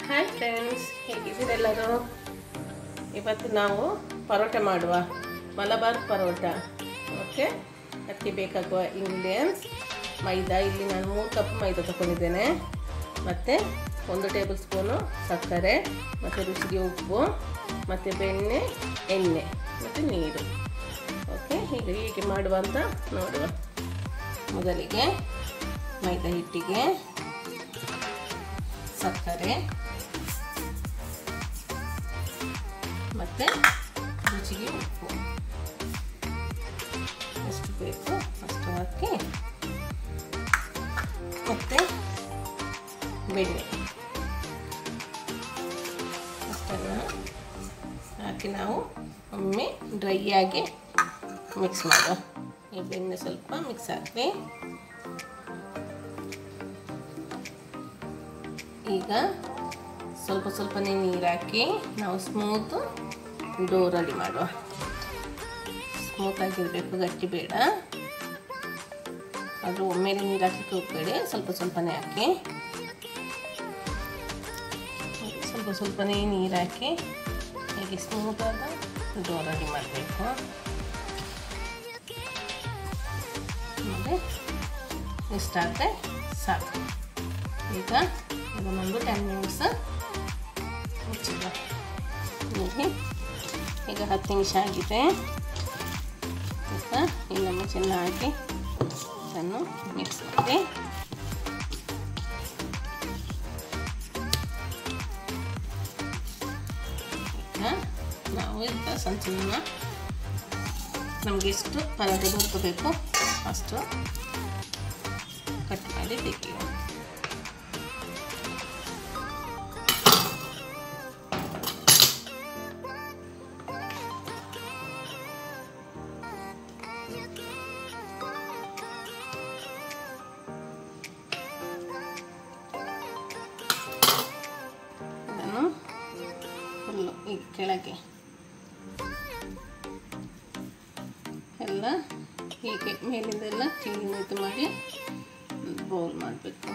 hi friends ಹೇಗಿದ್ದೀರೆಲ್ಲರೂ ಇವತ್ತು ನಾವು ಪರೋಟ ಮಾಡುವ ಮಲಬಾರ್ ಪರೋಟ ಓಕೆ ಅದಕ್ಕೆ ಬೇಕಾಗುವ ಇಂಗ್ರೀಡಿಯೆಂಟ್ಸ್ ಮೈದಾ ಇಲ್ಲಿ ನಾನು ಮೂರು ಕಪ್ ಮೈದಾ ತಗೊಂಡಿದ್ದೇನೆ ಮತ್ತು ಒಂದು ಟೇಬಲ್ ಸ್ಪೂನು ಸಕ್ಕರೆ ಮತ್ತು ರುಚಿಗೆ ಉಪ್ಪು ಮತ್ತು ಬೆಣ್ಣೆ ಎಣ್ಣೆ ಮತ್ತು ನೀರು ಓಕೆ ಈಗ ಹೀಗೆ ಮಾಡುವ ಅಂತ ನೋಡುವ ಮೊದಲಿಗೆ ಮೈದಾ ಹಿಟ್ಟಿಗೆ ಸಕ್ಕರೆ ಮತ್ತು ರುಚಿಗೆ ಉಪ್ಪು ಎಷ್ಟು ಬೇಕು ಅಷ್ಟು ಹಾಕಿ ಮತ್ತು ಬೆಣ್ಣೆ ಅಷ್ಟನ್ನು ಹಾಕಿ ನಾವು ಒಮ್ಮೆ ಡ್ರೈ ಆಗಿ ಮಿಕ್ಸ್ ಮಾಡುವ ಈ ಬೆಣ್ಣೆ ಸ್ವಲ್ಪ ಮಿಕ್ಸ್ ಹಾಕಿ ಈಗ ಸ್ವಲ್ಪ ಸ್ವಲ್ಪನೇ ನೀರು ಹಾಕಿ ನಾವು ಸ್ಮೂತು ಡೋ ರೆಡಿ ಮಾಡುವ ಸ್ಮೂತ್ ಆಗಿರಬೇಕು ಗಟ್ಟಿ ಬೇಡ ಅದು ಒಮ್ಮೆಲೆ ನೀರು ಹಾಕಲಿಕ್ಕೆ ಹೋಗಬೇಡಿ ಸ್ವಲ್ಪ ಸ್ವಲ್ಪನೇ ಹಾಕಿ ಸ್ವಲ್ಪ ಸ್ವಲ್ಪನೇ ನೀರು ಹಾಕಿ ಹೀಗೆ ಸ್ಮೂತಾದ ಡೋ ರೆಡಿ ಮಾಡಬೇಕು ಮತ್ತು ಇಷ್ಟಾದರೆ ಸಾಕು ಈಗ ಇದನ್ನೊಂದು ಟೆನ್ ಮಿನಿಟ್ಸ್ ಮುಚ್ಚಿದ ಹೀಗೆ ಈಗ ಹತ್ತು ನಿಮಿಷ ಆಗಿದೆ ಈಗ ಇನ್ನೊಮ್ಮೆ ಚೆನ್ನಾಗಿ ಇದನ್ನು ಮಿಕ್ಸ್ ಮಾಡಿ ಈಗ ನಾವು ಈಗ ಸಣ್ಣ ಸಣ್ಣ ನಮಗೆ ಎಷ್ಟು ಪರಾಟ ದೊರಕಬೇಕು ಅಷ್ಟು ಕಟ್ ಮಾಡಿ ತೆಗೆಯುವ ಇದನ್ನು ಫುಲ್ಲು ಈ ಕೆಳಗೆ ಎಲ್ಲ ಹೀಗೆ ಮೇಲಿಂದೆಲ್ಲ ಕ್ಲೀನ್ ಇದು ಮಾಡಿ ಬೌಲ್ ಮಾಡಬೇಕು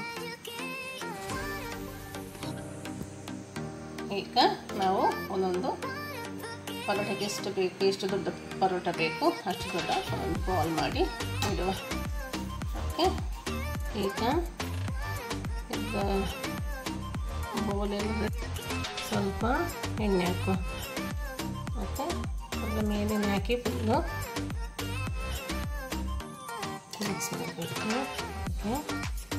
ಈಗ ನಾವು ಒಂದೊಂದು ಪರೋಟಕ್ಕೆ ಎಷ್ಟು ಬೇಕು ಎಷ್ಟು ದೊಡ್ಡ ಪರೋಟ ಬೇಕು ಅಷ್ಟು ದೊಡ್ಡ ಒಂದು ಬೌಲ್ ಮಾಡಿ ಇಡುವ ಓಕೆ ಈಗ ಈಗ ಬೌಲೆಲ್ಲ ಸ್ವಲ್ಪ ಎಣ್ಣೆ ಹಾಕುವ ಮತ್ತು ಅದರ ಮೇಲೆ ಹಾಕಿ ಫುಲ್ಲು ಮಿಕ್ಸ್ ಮಾಡಬೇಕು ಓಕೆ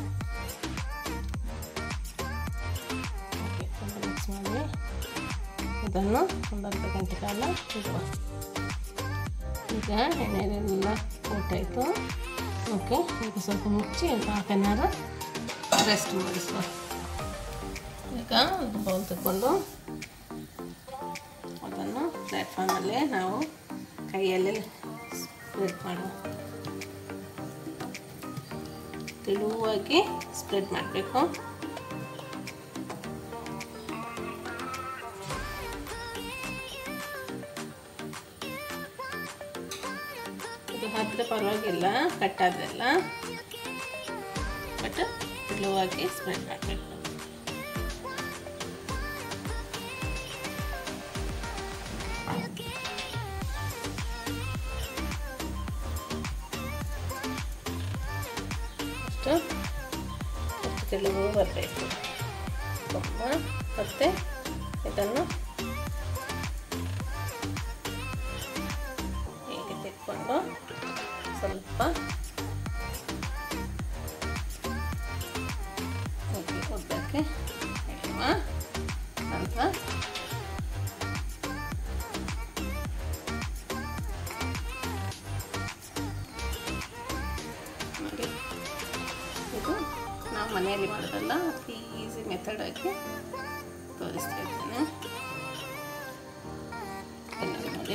ಓಕೆ ಸ್ವಲ್ಪ ಮಿಕ್ಸ್ ಮಾಡಿ ಇದನ್ನು ಒಂದು ಅರ್ಧ ಗಂಟೆ ಕಾಲ ಇಡುವ ಈಗ ಎಣ್ಣೆಲೆಲ್ಲ ಕೊಟ್ಟಾಯಿತು ಓಕೆ ಈಗ ಸ್ವಲ್ಪ ಮುಚ್ಚಿ ಒಂದು ಹಾಫ್ ಆನ್ ಅವರ್ ರೆಸ್ಟ್ ಮಾಡಿಸುವ ಈಗ ಒಂದು ಬೌಲ್ ತಗೊಂಡು ಅದನ್ನು ಪ್ಲ್ಯಾಟ್ಫಾರ್ಮಲ್ಲೇ ನಾವು ಕೈಯಲ್ಲೇ ಸ್ಪ್ರೆಡ್ ಮಾಡುವ ತೆಳುವಾಗಿ ಸ್ಪ್ರೆಡ್ ಮಾಡಬೇಕು ಇದು ಹಾಕಿದ್ರೆ ಪರವಾಗಿಲ್ಲ ಕಟ್ಟಾದ್ರೆಲ್ಲ ಬಟ್ ತೆಳುವಾಗಿ ಸ್ಪ್ರೆಡ್ ಮಾಡಬೇಕು ಅಷ್ಟು ಅಷ್ಟು ತೆಳುವು ಬರಬೇಕು ತುಂಬ ಮತ್ತು ಇದನ್ನು ಹೀಗೆ ತೆಕ್ಕೊಂಡು ಸ್ವಲ್ಪ ಹೀಗೆ ಉದ್ದಕ್ಕೆ ಎಳೆಯುವ ನಂತರ ನೋಡಿ ಇದು ನಾವು ಮನೆಯಲ್ಲಿ ಮಾಡೋದಲ್ಲ ಅತಿ ಈಸಿ ಮೆಥಡ್ ಆಗಿ ತೋರಿಸ್ತಾ ಇದ್ದೇನೆ ಎಲ್ಲ ನೋಡಿ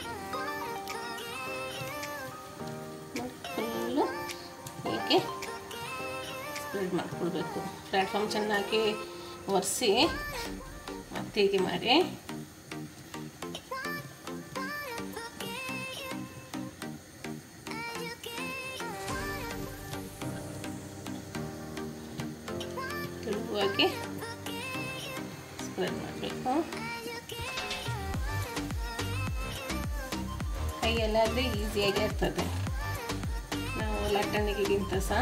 ಫುಲ್ಲು ಹೀಗೆ ಸ್ಪ್ರೆಡ್ ಮಾಡ್ಕೊಳ್ಬೇಕು ಪ್ಲ್ಯಾಟ್ಫಾರ್ಮ್ ಚೆನ್ನಾಗಿ ಒರೆಸಿ ಮತ್ತೆ ಹೀಗೆ ಮಾಡಿ ತೆಳುವಾಗಿ ಸ್ಪ್ರೆಡ್ ಮಾಡಬೇಕು ಕೈಯಲ್ಲಾದರೆ ಈಸಿಯಾಗಿ ಇರ್ತದೆ ನಾವು ಲಟ್ಟಣಿಗೆಗಿಂತ ಸಹ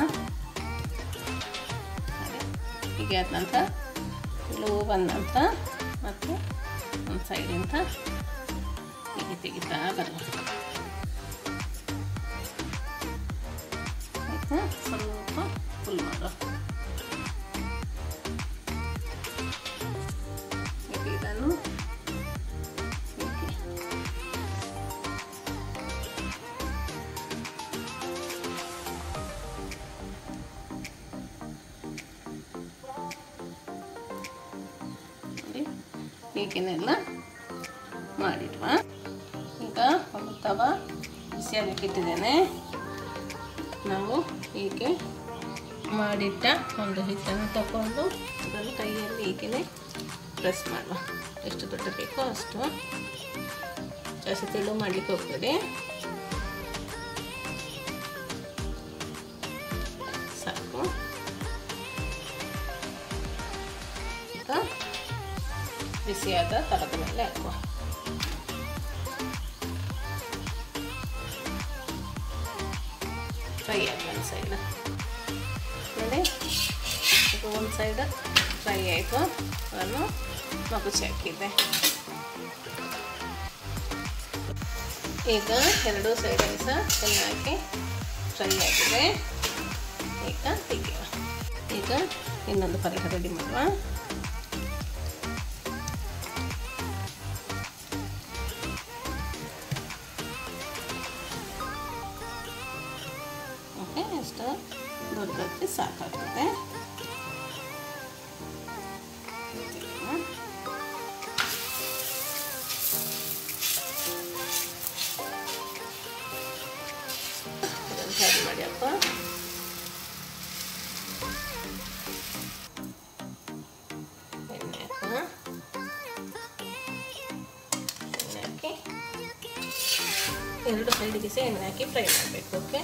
ಹೀಗೆ ಆದ ನಂತರ ಲೋ ಬಂದ ನಂತರ ಮತ್ತು ಒಂದು ಸೈಡಿಂದ ಹೀಗೆ ತೆಗಿತಾ ಬರುವ ಆಯಿತಾ ಸ್ವಲ್ಪ ಫುಲ್ ಮಾಡುವ ಹೀಗೆ ಇದನ್ನು ಹೀಗೆ ನೋಡಿ ಹೀಗೇನೆಲ್ಲ ಮಾಡಿಡುವ ಈಗ ಒಂದು ತವ ಬಿಸಿಯಾಗಕ್ಕೆ ಇಟ್ಟಿದ್ದೇನೆ ನಾವು ಹೀಗೆ ಮಾಡಿಟ್ಟ ಒಂದು ಹಿಟ್ಟನ್ನು ತಗೊಂಡು ಅದನ್ನು ಕೈಯಲ್ಲಿ ಹೀಗೆ ಪ್ರೆಸ್ ಮಾಡುವ ಎಷ್ಟು ದೊಡ್ಡ ಬೇಕೋ ಅಷ್ಟು ಜಾಸ್ತಿ ತೆಳು ಮಾಡಲಿಕ್ಕೆ ಹೋಗ್ತದೆ ಸಾಕು ಈಗ ಬಿಸಿಯಾದ ತರದ ಮೇಲೆ ಹಾಕುವ ಫ್ರೈ ಆಗಿ ಒಂದು ಸೈಡ್ ನೋಡಿ ಇದು ಒಂದು ಸೈಡ್ ಫ್ರೈ ಆಯಿತು ಅದನ್ನು ಮಗುಚಿ ಹಾಕಿದ್ದೆ ಈಗ ಎರಡು ಸೈಡಲ್ಲಿ ಸಹ ಚೆನ್ನಾಗಿ ಫ್ರೈ ಆಗಿದೆ ಈಗ ತೆಗೆಯುವ ಈಗ ಇನ್ನೊಂದು ಪರೋಟ ರೆಡಿ ಮಾಡುವ ಓಕೆ ಎಷ್ಟು ದೊಡ್ಡದಾದ್ರೆ ಸಾಕಾಗ್ತದೆ ಇದನ್ನು ಫ್ರೈ ಮಾಡಿ ಅಪ್ಪ ಎಣ್ಣೆ ಹಾಕೋಣ ಎಣ್ಣೆ ಹಾಕಿ ಎರಡು ಸೈಡಿಗೆ ಸಹ ಎಣ್ಣೆ ಹಾಕಿ ಫ್ರೈ ಮಾಡಬೇಕು ಓಕೆ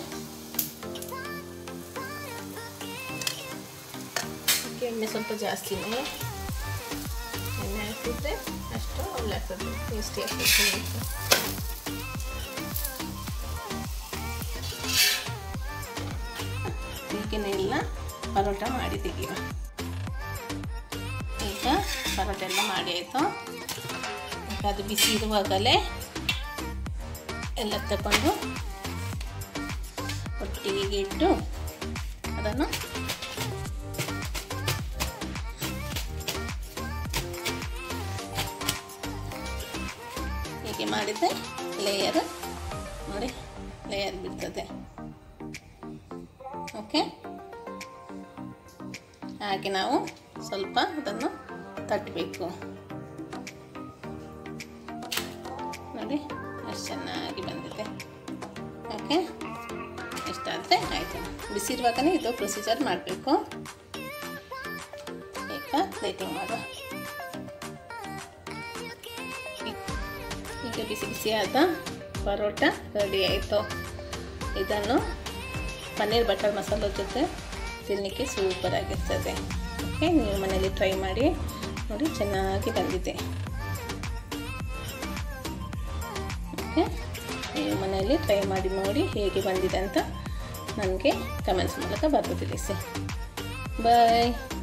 ಅದಕ್ಕೆ ಎಣ್ಣೆ ಸ್ವಲ್ಪ ಜಾಸ್ತಿನೇ ಎಣ್ಣೆ ಹಾಕಿದ್ರೆ ಅಷ್ಟು ಒಳ್ಳೆ ಆಗ್ತದೆ ಟೇಸ್ಟಿ ಆಗ್ತದೆ ಅಂತ ಹೀಗೆನೇ ಎಲ್ಲ ಪರೋಟ ಮಾಡಿ ತೆಗೆಯುವ ಈಗ ಪರೋಟ ಎಲ್ಲ ಮಾಡಿ ಆಯಿತು ಈಗ ಅದು ಬಿಸಿ ಇರುವಾಗಲೇ ಎಲ್ಲ ತಗೊಂಡು ಒಟ್ಟಿಗೆ ಇಟ್ಟು ಅದನ್ನು ಹೀಗೆ ಮಾಡಿದರೆ ಲೇಯರ್ ನೋಡಿ ಲೇಯರ್ ಬಿಡ್ತದೆ ಓಕೆ ಹಾಗೆ ನಾವು ಸ್ವಲ್ಪ ಅದನ್ನು ತಟ್ಟಬೇಕು ನೋಡಿ ಎಷ್ಟು ಚೆನ್ನಾಗಿ ಬಂದಿದೆ ಓಕೆ ಇಷ್ಟಾದರೆ ಆಯಿತು ಬಿಸಿರುವಾಗನೇ ಇದು ಪ್ರೊಸೀಜರ್ ಮಾಡಬೇಕು ಈಗ ಪ್ಲೇಟಿಂಗ್ ಮಾಡುವ ಈಗ ಬಿಸಿ ಬಿಸಿಯಾದ ಪರೋಟ ರೆಡಿ ಆಯಿತು ಇದನ್ನು ಪನ್ನೀರ್ ಬಟರ್ ಮಸಾಲ ಜೊತೆ ತಿನ್ನಲಿಕ್ಕೆ ಸೂಪರ್ ಆಗಿರ್ತದೆ ಓಕೆ ನೀವು ಮನೇಲಿ ಟ್ರೈ ಮಾಡಿ ನೋಡಿ ಚೆನ್ನಾಗಿ ಬಂದಿದೆ ಓಕೆ ನೀವು ಮನೆಯಲ್ಲಿ ಟ್ರೈ ಮಾಡಿ ನೋಡಿ ಹೇಗೆ ಬಂದಿದೆ ಅಂತ ನನಗೆ ಕಮೆಂಟ್ಸ್ ಮೂಲಕ ಬರೆದು ತಿಳಿಸಿ ಬಾಯ್